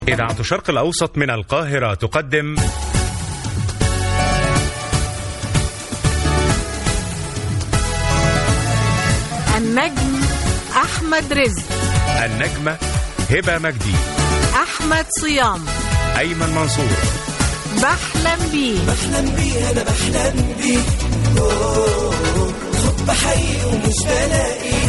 إذاعة الشرق الأوسط من القاهرة تقدم النجم أحمد رزق النجمة هبة مجدي أحمد صيام أيمن منصور بحلم بيه بحلم بيه انا بحلم بيه أوه، حب حقيقي ومش بلاقيه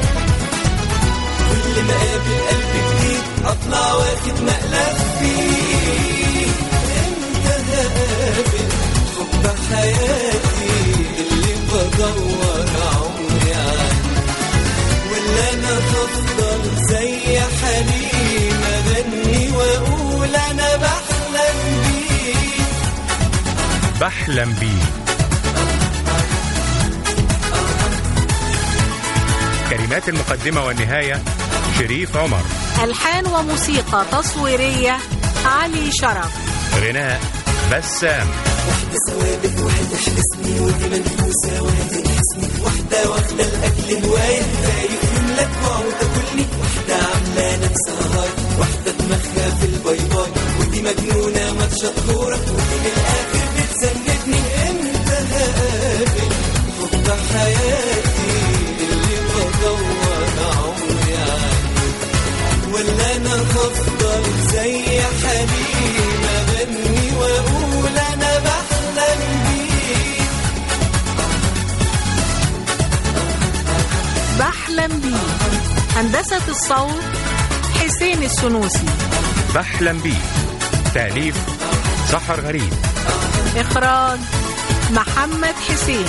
كل ما اقابل قلب جديد اطلع واخد مقلب فيه امتى هقابل حب حياتي اللي بدور عمري عنه ولا انا هفضل زي حليم اغني واقول انا بحلم بيه بحلم بيه كلمات المقدمة والنهاية شريف عمر ألحان وموسيقى تصويرية علي شرف غناء بسام واحدة ثوابت واحدة حبسني ودي منفوسة وهذه اسمي واحدة واخدة الأكل هواية خايف يملك وتاكلني واحدة عاملة نفسها هاي واحدة دماغها في الباي باي ودي مجنونة ماتشة كورة ودي من الآخر بتسندني امتى هقابل حب حياتي اللي بدور عمري عنه ولا انا هفضل زي حليم اغني واقول انا بحلم بيه بحلم بيه هندسة الصوت حسين السنوسي بحلم بيه تأليف سحر غريب إخراج محمد حسين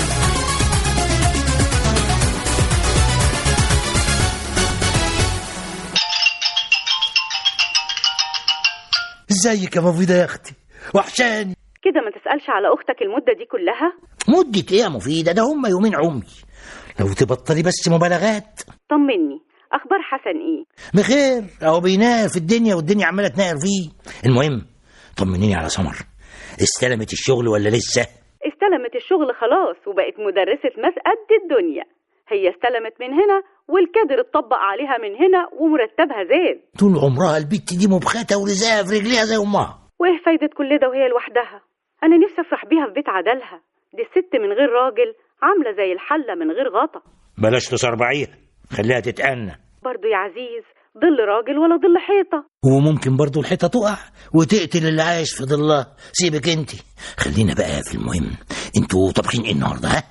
ازيك يا مفيدة يا اختي وحشاني كده ما تسألش على أختك المدة دي كلها مدة ايه يا مفيدة ده هم يومين عمري لو تبطلي بس مبالغات طمني أخبار حسن إيه بخير اهو بيناقر في الدنيا والدنيا عمالة تناقر فيه المهم طمنيني على سمر استلمت الشغل ولا لسه استلمت الشغل خلاص وبقت مدرسة ماس قد الدنيا هي استلمت من هنا والكادر اتطبق عليها من هنا ومرتبها زاد طول عمرها البت دي مبخته ورزقها في رجليها زي امها وايه فايدة كل ده وهي لوحدها أنا نفسي أفرح بيها في بيت عدلها دي الست من غير راجل عاملة زي الحلة من غير غطا بلاش تسربعيها خليها تتأنى برضو يا عزيز ظل راجل ولا ظل حيطة وممكن برضو الحيطة تقع وتقتل اللي عايش في ظلها سيبك انت خلينا بقى في المهم انتوا طابخين ايه النهارده ها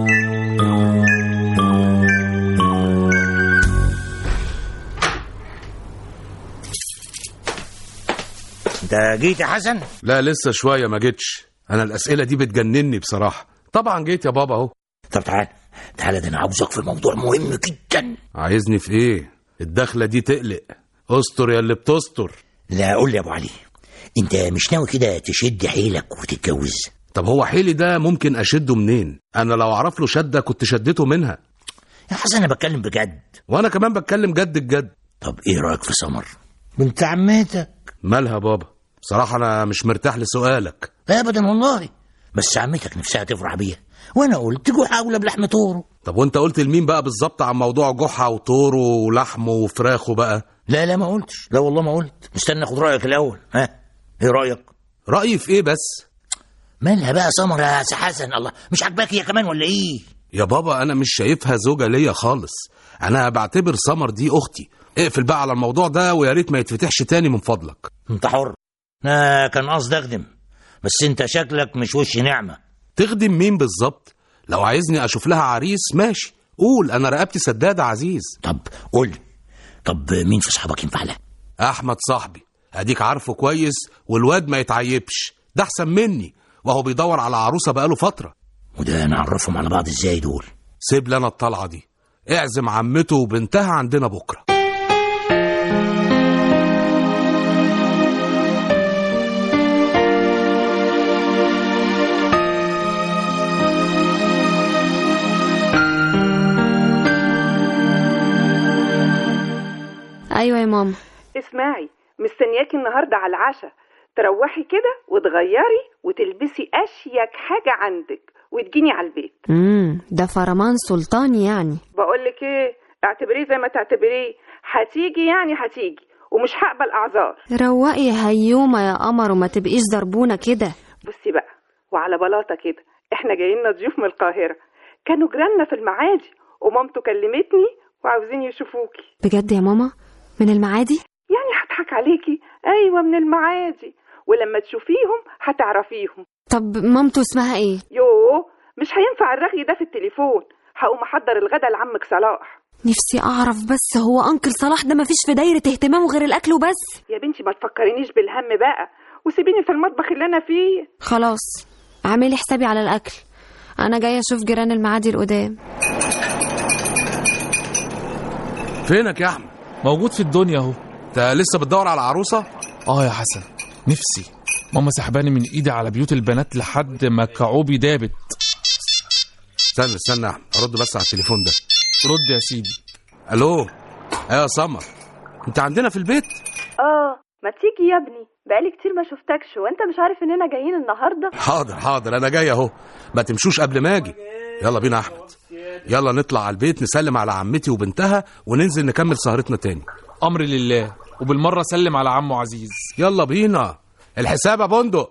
انت جيت يا حسن لا لسه شوية ما جيتش أنا الأسئلة دي بتجنني بصراحة طبعا جيت يا بابا أهو طب تعال تعال ده انا عاوزك في موضوع مهم جدا عايزني في إيه؟ الدخلة دي تقلق استر يا اللي بتستر لا قول لي يا ابو علي انت مش ناوي كده تشد حيلك وتتجوز طب هو حيلي ده ممكن أشده منين؟ أنا لو أعرف له شدة كنت شدته منها يا حسن انا بتكلم بجد وأنا كمان بتكلم جد الجد طب ايه رايك في سمر بنت عمتك مالها بابا؟ بصراحة أنا مش مرتاح لسؤالك ابدا والله بس عمتك نفسها تفرح بيها وانا قلت جوع اولى بلحم طوره طب وأنت قلت لمين بقى بالظبط عن موضوع جحا وطوره ولحمه وفراخه بقى؟ لا لا ما قلتش لا والله ما قلت مستني اخد رايك الاول ها ايه رايك رأيي في إيه بس؟ مالها بقى سمر يا سي حسن الله مش عاجباك هي كمان ولا ايه يا بابا أنا مش شايفها زوجة ليا خالص أنا بعتبر سمر دي أختي اقفل بقى على الموضوع ده ويا ريت ما يتفتحش تاني من فضلك انت حر انا كان قصدي اخدم بس انت شكلك مش وش نعمه تخدم مين بالظبط لو عايزني اشوف لها عريس ماشي قول انا رقبتي سداده عزيز طب قول لي طب مين في صحابك ينفع لها احمد صاحبي اديك عارفه كويس والواد ما يتعيبش ده احسن مني وهو بيدور على عروسه بقاله فتره وده نعرفهم على بعض ازاي دول سيب لنا الطلعه دي اعزم عمته وبنتها عندنا بكره ايوه يا ماما اسمعي مستنياكي النهارده على العشاء تروحي كده وتغيري وتلبسي اشيك حاجه عندك وتجيني على البيت امم ده فرمان سلطان يعني بقولك ايه اعتبريه زي ما تعتبريه هتيجي يعني هتيجي ومش هقبل اعذار روقي يا هيومة يا قمر وما تبقيش ضربونة كده بصي بقى وعلى بلاطه كده احنا جايين ضيوف من القاهره كانوا جيراننا في المعادي ومامته كلمتني وعاوزين يشوفوكي بجد يا ماما من المعادي يعني هضحك عليكي ايوه من المعادي ولما تشوفيهم هتعرفيهم طب مامته اسمها ايه يوه مش هينفع الرغي ده في التليفون هقوم احضر الغدا لعمك صلاح نفسي اعرف بس هو انكل صلاح ده مفيش في دايرة اهتمامه غير الاكل وبس يا بنتي ما تفكرينيش بالهم بقى وسيبيني في المطبخ اللي انا فيه خلاص اعملي حسابي على الاكل انا جايه اشوف جيران المعادي القدام فينك يا احمد موجود في الدنيا اهو انت لسه بتدور على عروسه اه يا حسن نفسي ماما سحباني من ايدي على بيوت البنات لحد ما كعوبي دابت استنى استنى يا احمد ارد بس على التليفون ده رد يا سيدي الو ايوه يا سمر انت عندنا في البيت اه ما تيجي يا ابني بقالي كتير ما شفتكش وانت مش عارف اننا جايين النهارده حاضر حاضر انا جاي اهو ما تمشوش قبل ما اجي يلا بينا يا احمد يلا نطلع على البيت نسلم على عمتي وبنتها وننزل نكمل سهرتنا تاني امر لله وبالمره سلم على عمو عزيز يلا بينا الحساب يا بندق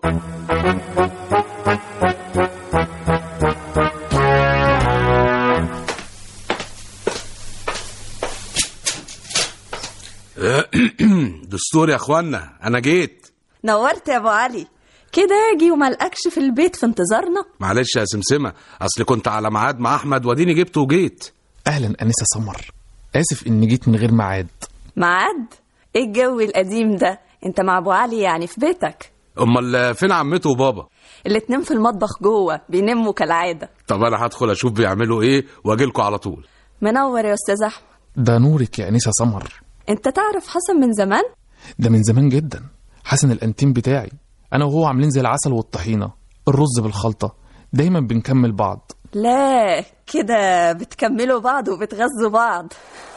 دستور يا اخوانا انا جيت نورت يا ابو علي كده اجي وملقكش في البيت في انتظارنا معلش يا سمسمه اصل كنت على ميعاد مع احمد واديني جبته وجيت اهلا انسه سمر اسف اني جيت من غير ميعاد معاد ايه الجو القديم ده انت مع ابو علي يعني في بيتك امال فين عمته وبابا الاتنين في المطبخ جوه بينموا كالعاده طب انا هدخل اشوف بيعملوا ايه واجيلكوا على طول منور يا استاذ احمد ده نورك يا انسه سمر انت تعرف حسن من زمان ده من زمان جدا حسن الانتيم بتاعي انا وهو عاملين زي العسل والطحينه الرز بالخلطه دايما بنكمل بعض لا كده بتكملوا بعض وبتغذوا بعض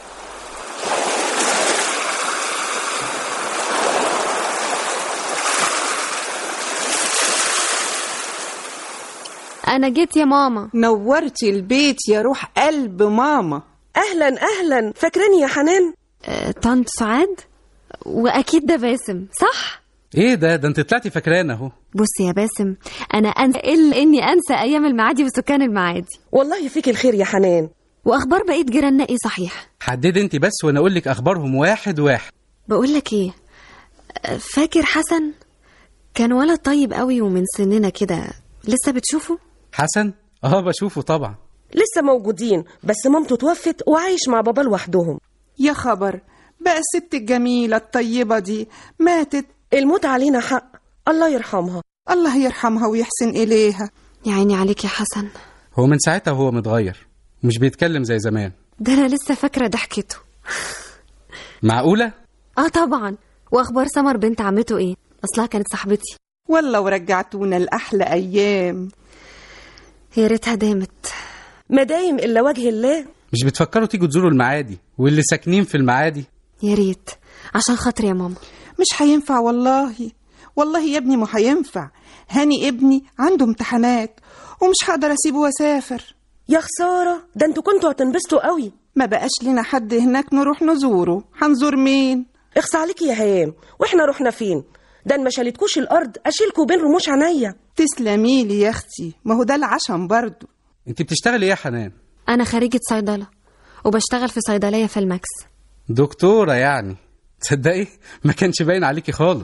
انا جيت يا ماما نورتي البيت يا روح قلب ماما اهلا اهلا فاكراني يا حنان آه، طنط سعاد واكيد ده باسم صح ايه ده ده انت طلعتي فاكران اهو بص يا باسم انا انسى الا اني انسى ايام المعادي وسكان المعادي والله فيك الخير يا حنان واخبار بقيه جيراننا ايه صحيح حدد انت بس وانا اقول لك اخبارهم واحد واحد بقول لك ايه آه، فاكر حسن كان ولد طيب قوي ومن سننا كده لسه بتشوفه حسن اه بشوفه طبعا لسه موجودين بس مامته توفت وعايش مع بابا لوحدهم يا خبر بقى الست الجميلة الطيبة دي ماتت الموت علينا حق الله يرحمها الله يرحمها ويحسن إليها يا عيني عليك يا حسن هو من ساعتها هو متغير مش بيتكلم زي زمان ده انا لسه فاكره ضحكته معقوله اه طبعا واخبار سمر بنت عمته ايه اصلها كانت صاحبتي والله ورجعتونا الأحلى أيام يا ريتها دامت ما دايم الا وجه الله مش بتفكروا تيجوا تزوروا المعادي واللي ساكنين في المعادي يا ريت عشان خاطري يا ماما مش هينفع والله والله يا ابني ما هينفع هاني ابني عنده امتحانات ومش هقدر اسيبه واسافر يا خساره ده انتوا كنتوا هتنبسطوا قوي ما بقاش لنا حد هناك نروح نزوره هنزور مين اخص عليكي يا هيام واحنا رحنا فين ده ان ما شالتكوش الارض اشيلكوا بين رموش عينيا تسلمي لي يا اختي ما هو ده العشم برضه انت بتشتغلي ايه يا حنان انا خريجه صيدله وبشتغل في صيدليه في الماكس دكتوره يعني تصدقي ما كانش باين عليكي خالص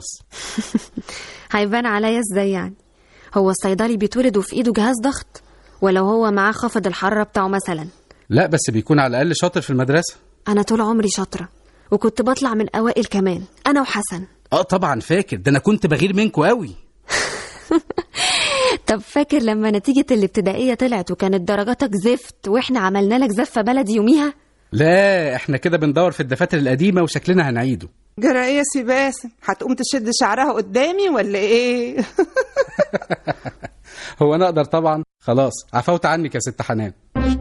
هيبان عليا ازاي يعني هو الصيدلي بيتولد وفي ايده جهاز ضغط ولو هو معاه خفض الحراره بتاعه مثلا لا بس بيكون على الاقل شاطر في المدرسه انا طول عمري شاطره وكنت بطلع من اوائل كمان انا وحسن اه طبعا فاكر ده انا كنت بغير منكم قوي طب فاكر لما نتيجه الابتدائيه طلعت وكانت درجاتك زفت واحنا عملنا لك زفه بلدي يوميها لا احنا كده بندور في الدفاتر القديمه وشكلنا هنعيده جرى ايه يا سي باسم هتقوم تشد شعرها قدامي ولا ايه هو انا اقدر طبعا خلاص عفوت عنك يا ست حنان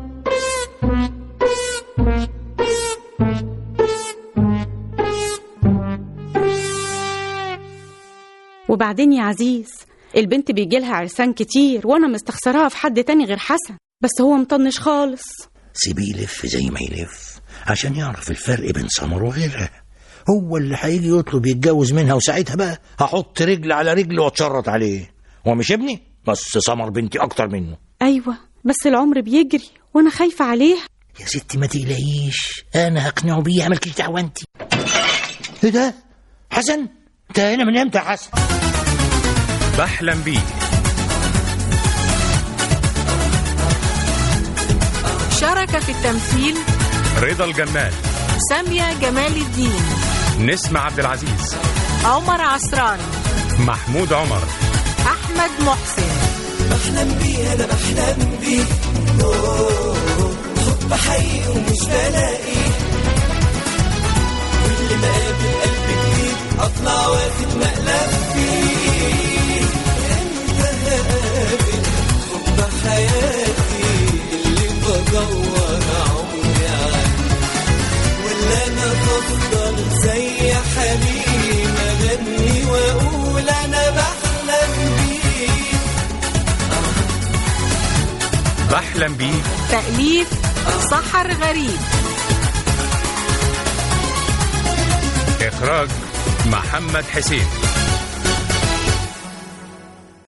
وبعدين يا عزيز البنت بيجي لها عرسان كتير وانا مستخسراها في حد تاني غير حسن بس هو مطنش خالص سيبيه يلف زي ما يلف عشان يعرف الفرق بين سمر وغيرها هو اللي هيجي يطلب يتجوز منها وساعتها بقى هحط رجل على رجل واتشرط عليه هو مش ابني بس سمر بنتي اكتر منه أيوة بس العمر بيجري وأنا خايفة عليها يا ستي ما تقلقيش انا هقنعه بيه مالكيش دعوه انت ايه ده حسن انت هنا من امتى يا حسن بحلم بيه شارك في التمثيل رضا الجمال سامية جمال الدين نسمة عبد العزيز عمر عصران محمود عمر أحمد محسن بحلم بيه انا بحلم بيه أوه، حب حقيقي ومش بلاقيه كل ما اقابل قلب جديد اطلع واخد مقلب فيه امتى هقابل حب حياتي اللي بدور عمري عنه ولا انا بفضل زي حليم اغني واقول انا بحلم بيه بحلم بيه تأليف سحر غريب إخراج محمد حسين